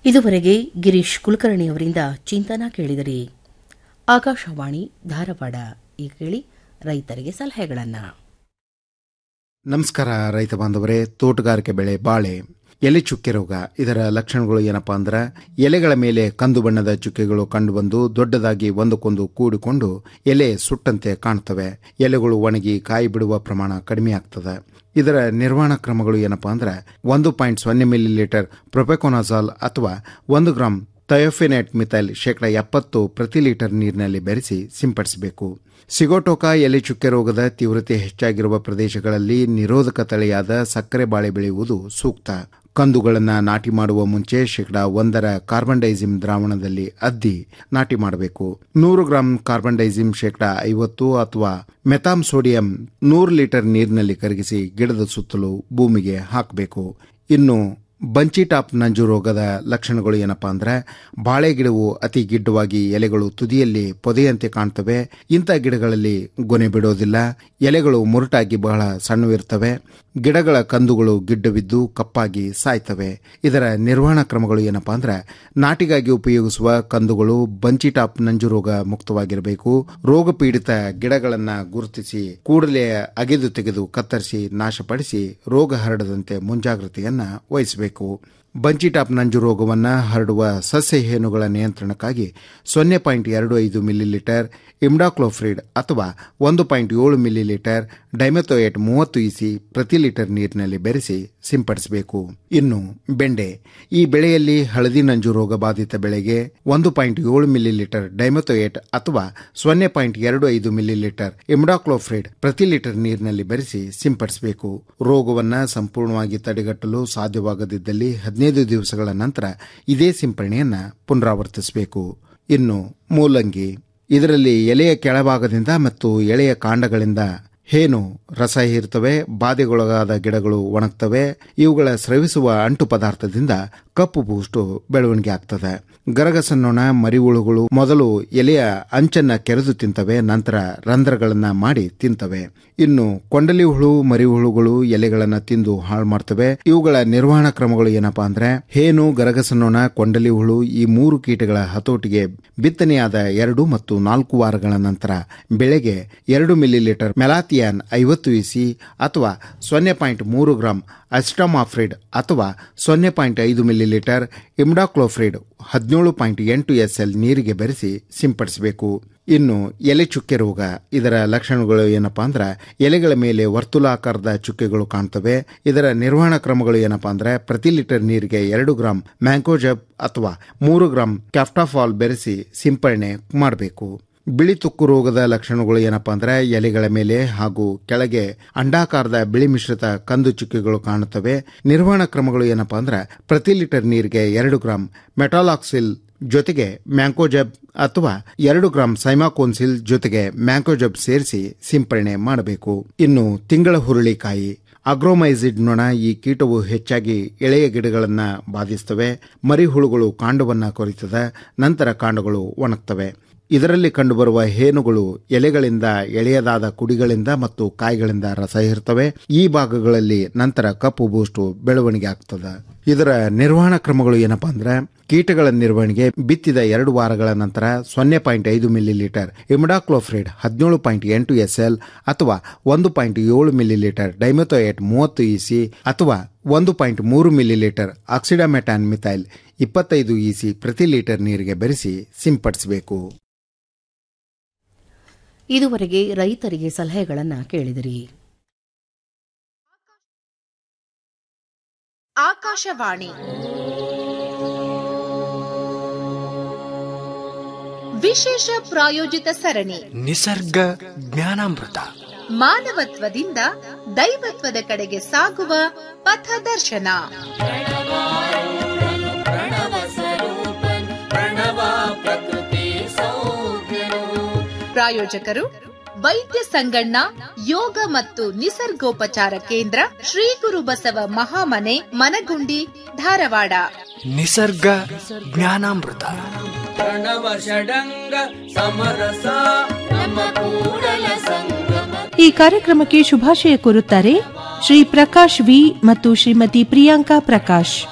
ಇದುವರೆಗೆ ಗಿರೀಶ್ ಕುಲಕರ್ಣಿ ಅವರಿಂದ ಚಿಂತನ ಕೇಳಿದಿರಿ ಆಕಾಶವಾಣಿ ಧಾರವಾಡ ಈಗ ಕೇಳಿ ರೈತರಿಗೆ ಸಲಹೆಗಳನ್ನು ನಮಸ್ಕಾರ ರೈತ ಬಾಂಧವರೇ ತೋಟಗಾರಿಕೆ ಬೆಳೆ ಬಾಳೆ ಎಲೆ ಚುಕ್ಕೆ ರೋಗ ಇದರ ಲಕ್ಷಣಗಳು ಏನಪ್ಪಾ ಅಂದ್ರೆ ಎಲೆಗಳ ಮೇಲೆ ಕಂದು ಬಣ್ಣದ ಚುಕ್ಕೆಗಳು ಕಂಡುಬಂದು ದೊಡ್ಡದಾಗಿ ಒಂದಕ್ಕೊಂದು ಕೂಡಿಕೊಂಡು ಎಲೆ ಸುಟ್ಟಂತೆ ಕಾಣ್ತವೆ ಎಲೆಗಳು ಒಣಗಿ ಕಾಯಿ ಬಿಡುವ ಪ್ರಮಾಣ ಕಡಿಮೆ ಆಗ್ತದೆ ಇದರ ನಿರ್ವಹಣಾ ಕ್ರಮಗಳು ಏನಪ್ಪಾ ಅಂದ್ರೆ ಒಂದು ಪಾಯಿಂಟ್ ಸೊನ್ನೆ ಮಿಲಿ ಲೀಟರ್ ಪ್ರೊಪೆಕೋನಾಜಾಲ್ ಅಥವಾ ಒಂದು ಗ್ರಾಂ ಥಯೋಫಿನೆಟ್ ಮಿಥೈಲ್ ಶೇಕಡ ಎಪ್ಪತ್ತು ಪ್ರತಿ ಲೀಟರ್ ನೀರಿನಲ್ಲಿ ಬೆರೆಸಿ ಸಿಂಪಡಿಸಬೇಕು ಸಿಗೋಟೋಕಾ ಎಲೆ ಚುಕ್ಕೆ ರೋಗದ ತೀವ್ರತೆ ಹೆಚ್ಚಾಗಿರುವ ಪ್ರದೇಶಗಳಲ್ಲಿ ನಿರೋಧಕ ತಳಿಯಾದ ಸಕ್ಕರೆ ಬಾಳೆ ಬೆಳೆಯುವುದು ಸೂಕ್ತ ಕಂದುಗಳನ್ನು ನಾಟಿ ಮಾಡುವ ಮುಂಚೆ ಶೇಕಡ ಒಂದರ ಕಾರ್ಬನ್ ಡೈಸಿಮ್ ದ್ರಾವಣದಲ್ಲಿ ಅದ್ದಿ ನಾಟಿ ಮಾಡಬೇಕು ನೂರು ಗ್ರಾಂ ಕಾರ್ಬನ್ ಡೈಸಿಮ್ ಶೇಕಡ ಐವತ್ತು ಅಥವಾ ಮೆಥಾಮ್ ಸೋಡಿಯಂ ನೂರು ಲೀಟರ್ ನೀರಿನಲ್ಲಿ ಕರಗಿಸಿ ಗಿಡದ ಸುತ್ತಲೂ ಭೂಮಿಗೆ ಹಾಕಬೇಕು ಇನ್ನು ಬಂಚಿ ಟಾಪ್ ನಂಜು ರೋಗದ ಲಕ್ಷಣಗಳು ಏನಪ್ಪಾ ಅಂದ್ರೆ ಬಾಳೆ ಗಿಡವು ಅತಿ ಗಿಡ್ಡವಾಗಿ ಎಲೆಗಳು ತುದಿಯಲ್ಲಿ ಪೊದೆಯಂತೆ ಕಾಣ್ತವೆ ಇಂಥ ಗಿಡಗಳಲ್ಲಿ ಗೊನೆ ಬಿಡೋದಿಲ್ಲ ಎಲೆಗಳು ಮುರುಟಾಗಿ ಬಹಳ ಸಣ್ಣವಿರ್ತವೆ ಗಿಡಗಳ ಕಂದುಗಳು ಗಿಡ್ಡವಿದ್ದು ಕಪ್ಪಾಗಿ ಸಾಯ್ತವೆ ಇದರ ನಿರ್ವಹಣಾ ಕ್ರಮಗಳು ಏನಪ್ಪಾ ಅಂದ್ರೆ ನಾಟಿಗಾಗಿ ಉಪಯೋಗಿಸುವ ಕಂದುಗಳು ಬಂಚಿ ಟಾಪ್ ನಂಜು ರೋಗ ಮುಕ್ತವಾಗಿರಬೇಕು ರೋಗ ಪೀಡಿತ ಗಿಡಗಳನ್ನ ಗುರುತಿಸಿ ಕೂಡಲೇ ಅಗೆದು ತೆಗೆದು ಕತ್ತರಿಸಿ ನಾಶಪಡಿಸಿ ರೋಗ ಹರಡದಂತೆ ಮುಂಜಾಗ್ರತೆಯನ್ನ ವಹಿಸಬೇಕು ಬಂಚಿ ಟಾಪ್ ನಂಜು ರೋಗವನ್ನು ಹರಡುವ ಸಸ್ಯ ಹೇನುಗಳ ನಿಯಂತ್ರಣಕ್ಕಾಗಿ ಸೊನ್ನೆ ಪಾಯಿಂಟ್ ಎರಡು ಐದು ಮಿಲಿಲೀಟರ್ ಇಮ್ಡಾಕ್ಲೋಫ್ರಿಡ್ ಅಥವಾ ಒಂದು ಪಾಯಿಂಟ್ ಏಳು ಮಿಲಿಲೀಟರ್ ಡೈಮೆಥೋಯೇಟ್ ಮೂವತ್ತು ಇಸಿ ಪ್ರತಿ ಲೀಟರ್ ನೀರಿನಲ್ಲಿ ಬೆರೆಸಿ ಸಿಂಪಡಿಸಬೇಕು ಇನ್ನು ಬೆಂಡೆ ಈ ಬೆಳೆಯಲ್ಲಿ ಹಳದಿ ನಂಜು ರೋಗ ಬಾಧಿತ ಬೆಳೆಗೆ ಒಂದು ಪಾಯಿಂಟ್ ಏಳು ಮಿಲಿಲೀಟರ್ ಡೈಮೆಥೋಯೇಟ್ ಅಥವಾ ಸೊನ್ನೆ ಪಾಯಿಂಟ್ ಎರಡು ಐದು ಮಿಲಿಲೀಟರ್ ಇಮ್ಡಾಕ್ಲೋಫ್ರಿಡ್ ಪ್ರತಿ ಲೀಟರ್ ನೀರಿನಲ್ಲಿ ಬೆರೆಸಿ ಸಿಂಪಡಿಸಬೇಕು ರೋಗವನ್ನು ಸಂಪೂರ್ಣವಾಗಿ ತಡೆಗಟ್ಟಲು ಸಾಧ್ಯವಾಗದಿದ್ದಲ್ಲಿ ಹದಿನೈದು ದಿವಸಗಳ ನಂತರ ಇದೇ ಸಿಂಪರಣೆಯನ್ನ ಪುನರಾವರ್ತಿಸಬೇಕು ಇನ್ನು ಮೂಲಂಗಿ ಇದರಲ್ಲಿ ಎಲೆಯ ಕೆಳಭಾಗದಿಂದ ಮತ್ತು ಎಳೆಯ ಕಾಂಡಗಳಿಂದ ಹೇನು ರಸ ಹೀರ್ತವೆ ಬಾಧೆಗೊಳಗಾದ ಗಿಡಗಳು ಒಣಗ್ತವೆ ಇವುಗಳ ಸ್ರವಿಸುವ ಅಂಟು ಪದಾರ್ಥದಿಂದ ಕಪ್ಪು ಬೂಸ್ಟು ಬೆಳವಣಿಗೆ ಆಗ್ತದೆ ಗರಗಸನ್ನೊಣ ಮರಿಹುಳುಗಳು ಮೊದಲು ಎಲೆಯ ಅಂಚನ್ನ ಕೆರೆದು ತಿಂತವೆ ನಂತರ ರಂಧ್ರಗಳನ್ನ ಮಾಡಿ ತಿಂತವೆ ಇನ್ನು ಕೊಂಡಲಿ ಹುಳು ಮರಿಹುಳುಗಳು ಎಲೆಗಳನ್ನ ತಿಂದು ಹಾಳು ಮಾಡ್ತವೆ ಇವುಗಳ ನಿರ್ವಹಣಾ ಕ್ರಮಗಳು ಏನಪ್ಪಾ ಅಂದ್ರೆ ಹೇನು ಗರಗಸನ್ನೊಣ ಕೊಂಡಲಿ ಹುಳು ಈ ಮೂರು ಕೀಟಗಳ ಹತೋಟಿಗೆ ಬಿತ್ತನೆಯಾದ ಎರಡು ಮತ್ತು ನಾಲ್ಕು ವಾರಗಳ ನಂತರ ಬೆಳೆಗೆ ಎರಡು ಮಿಲಿಲೀಟರ್ ಮೆಲಾಥಿಯಾನ್ ಐವತ್ತು ಇಸಿ ಅಥವಾ ಸೊನ್ನೆ ಪಾಯಿಂಟ್ ಮೂರು ಗ್ರಾಂ ಅಸ್ಟಮಾಫ್ರಿಡ್ ಅಥವಾ ಸೊನ್ನೆ ಪಾಯಿಂಟ್ ಐದು ಮಿಲಿಲೀಟರ್ ಇಮ್ಡಾಕ್ಲೋಫ್ರಿಡ್ ಹದಿನೇಳು ಪಾಯಿಂಟ್ ಎಂಟು ಎಸ್ಎಲ್ ನೀರಿಗೆ ಬೆರೆಸಿ ಸಿಂಪಡಿಸಬೇಕು ಇನ್ನು ಎಲೆ ಚುಕ್ಕೆ ರೋಗ ಇದರ ಲಕ್ಷಣಗಳು ಏನಪ್ಪಾ ಅಂದ್ರೆ ಎಲೆಗಳ ಮೇಲೆ ವರ್ತುಲಾಕಾರದ ಚುಕ್ಕೆಗಳು ಕಾಣ್ತವೆ ಇದರ ನಿರ್ವಹಣಾ ಕ್ರಮಗಳು ಏನಪ್ಪಾ ಅಂದ್ರೆ ಪ್ರತಿ ಲೀಟರ್ ನೀರಿಗೆ ಎರಡು ಗ್ರಾಂ ಮ್ಯಾಂಕೋಜಬ್ ಅಥವಾ ಮೂರು ಗ್ರಾಂ ಕ್ಯಾಫ್ಟಾಫಾಲ್ ಬೆರೆಸಿ ಸಿಂಪರಣೆ ಮಾಡಬೇಕು ಬಿಳಿ ತುಕ್ಕು ರೋಗದ ಲಕ್ಷಣಗಳು ಏನಪ್ಪಾ ಅಂದ್ರೆ ಎಲೆಗಳ ಮೇಲೆ ಹಾಗೂ ಕೆಳಗೆ ಅಂಡಾಕಾರದ ಬಿಳಿ ಮಿಶ್ರಿತ ಕಂದು ಚುಕ್ಕೆಗಳು ಕಾಣುತ್ತವೆ ನಿರ್ವಹಣಾ ಕ್ರಮಗಳು ಏನಪ್ಪಾ ಅಂದ್ರೆ ಪ್ರತಿ ಲೀಟರ್ ನೀರಿಗೆ ಎರಡು ಗ್ರಾಂ ಮೆಟಾಲಾಕ್ಸಿಲ್ ಜೊತೆಗೆ ಮ್ಯಾಂಕೋಜಬ್ ಅಥವಾ ಎರಡು ಗ್ರಾಂ ಸೈಮಾಕೋನ್ಸಿಲ್ ಜೊತೆಗೆ ಮ್ಯಾಂಕೋಜಬ್ ಸೇರಿಸಿ ಸಿಂಪರಣೆ ಮಾಡಬೇಕು ಇನ್ನು ತಿಂಗಳ ಹುರುಳಿಕಾಯಿ ಅಗ್ರೋಮೈಸಿಡ್ ನೊಣ ಈ ಕೀಟವು ಹೆಚ್ಚಾಗಿ ಎಳೆಯ ಗಿಡಗಳನ್ನು ಬಾಧಿಸುತ್ತವೆ ಮರಿಹುಳುಗಳು ಕಾಂಡವನ್ನು ಕೊರಿತದೆ ನಂತರ ಕಾಂಡಗಳು ಒಣಗ್ತವೆ ಇದರಲ್ಲಿ ಕಂಡುಬರುವ ಹೇನುಗಳು ಎಲೆಗಳಿಂದ ಎಳೆಯದಾದ ಕುಡಿಗಳಿಂದ ಮತ್ತು ಕಾಯಿಗಳಿಂದ ರಸ ಇರ್ತವೆ ಈ ಭಾಗಗಳಲ್ಲಿ ನಂತರ ಕಪ್ಪು ಬೂಸ್ಟು ಬೆಳವಣಿಗೆ ಆಗ್ತದೆ ಇದರ ನಿರ್ವಹಣಾ ಕ್ರಮಗಳು ಏನಪ್ಪಾ ಅಂದ್ರೆ ಕೀಟಗಳ ನಿರ್ವಹಣೆಗೆ ಬಿತ್ತಿದ ಎರಡು ವಾರಗಳ ನಂತರ ಸೊನ್ನೆ ಪಾಯಿಂಟ್ ಐದು ಮಿಲಿಲೀಟರ್ ಇಮ್ಡಾಕ್ಲೋಫ್ರಿಡ್ ಹದಿನೇಳು ಪಾಯಿಂಟ್ ಎಂಟು ಎಸ್ಎಲ್ ಅಥವಾ ಒಂದು ಪಾಯಿಂಟ್ ಏಳು ಮಿಲಿಲೀಟರ್ ಡೈಮೆಥೋಯೇಟ್ ಮೂವತ್ತು ಇಸಿ ಅಥವಾ ಒಂದು ಪಾಯಿಂಟ್ ಮೂರು ಮಿಲಿಲೀಟರ್ ಆಕ್ಸಿಡಾಮೆಟಾನ್ ಮಿಥೈಲ್ ಇಪ್ಪತ್ತೈದು ಇಸಿ ಪ್ರತಿ ಲೀಟರ್ ನೀರಿಗೆ ಬೆರೆಸಿ ಸಿಂಪಡಿಸಬೇಕು ಇದುವರೆಗೆ ರೈತರಿಗೆ ಸಲಹೆಗಳನ್ನು ಕೇಳಿದಿರಿ ಆಕಾಶವಾಣಿ ವಿಶೇಷ ಪ್ರಾಯೋಜಿತ ಸರಣಿ ನಿಸರ್ಗ ಜ್ಞಾನಾಮೃತ ಮಾನವತ್ವದಿಂದ ದೈವತ್ವದ ಕಡೆಗೆ ಸಾಗುವ ಪಥದರ್ಶನ ಪ್ರಾಯೋಜಕರು ವೈದ್ಯ ಸಂಗಣ್ಣ ಯೋಗ ಮತ್ತು ನಿಸರ್ಗೋಪಚಾರ ಕೇಂದ್ರ ಶ್ರೀ ಗುರು ಬಸವ ಮಹಾಮನೆ ಮನಗುಂಡಿ ಧಾರವಾಡ ನಿಸರ್ಗ ಜ್ಞಾನಾಮೃತ ಪ್ರಣವ ಷಡಂಗ ಸಮರಸ ನಮ್ಮ ಕೂಡಲ ಸಂಗಮ ಈ ಕಾರ್ಯಕ್ರಮಕ್ಕೆ ಶುಭಾಶಯ ಕೋರುತ್ತಾರೆ ಶ್ರೀ ಪ್ರಕಾಶ್ ವಿ ಮತ್ತು ಶ್ರೀಮತಿ ಪ್ರಿಯಾಂಕಾ ಪ್ರಕಾಶ್